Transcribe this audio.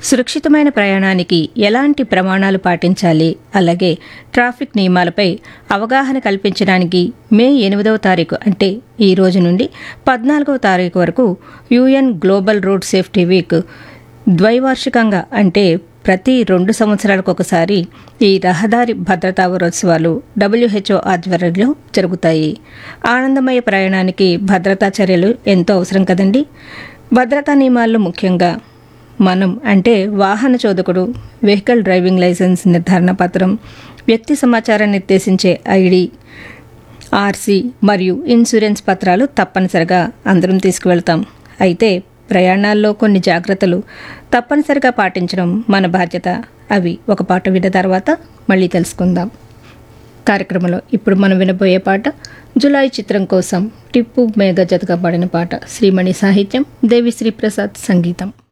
సురక్షితమైన ప్రయాణానికి ఎలాంటి ప్రమాణాలు పాటించాలి అలాగే ట్రాఫిక్ నియమాలపై అవగాహన కల్పించడానికి మే ఎనిమిదవ తారీఖు అంటే ఈ రోజు నుండి పద్నాలుగవ తారీఖు వరకు UN global road safety week ద్వైవార్షికంగా అంటే ప్రతి రెండు సంవత్సరాలకు ఒకసారి ఈ రహదారి భద్రతా వారోత్సవాలు డబ్ల్యూహెచ్ఓ ఆధ్వర్యంలో జరుగుతాయి ఆనందమయ ప్రయాణానికి భద్రతా చర్యలు ఎంతో అవసరం కదండి భద్రతా నియమాల్లో ముఖ్యంగా మనం అంటే వాహన చోదకుడు వెహికల్ డ్రైవింగ్ లైసెన్స్ నిర్ధారణ పత్రం వ్యక్తి సమాచారాన్ని నిర్దేశించే ఐడి ఆర్సీ మరియు ఇన్సూరెన్స్ పత్రాలు తప్పనిసరిగా అందరం తీసుకువెళ్తాం అయితే ప్రయాణాల్లో కొన్ని జాగ్రత్తలు తప్పనిసరిగా పాటించడం మన బాధ్యత అవి ఒక పాట విన్న తర్వాత మళ్ళీ తెలుసుకుందాం కార్యక్రమంలో ఇప్పుడు మనం వినబోయే పాట జులై చిత్రం కోసం టిప్పు మేఘ జతగా పాడిన పాట శ్రీమణి సాహిత్యం దేవిశ్రీ ప్రసాద్ సంగీతం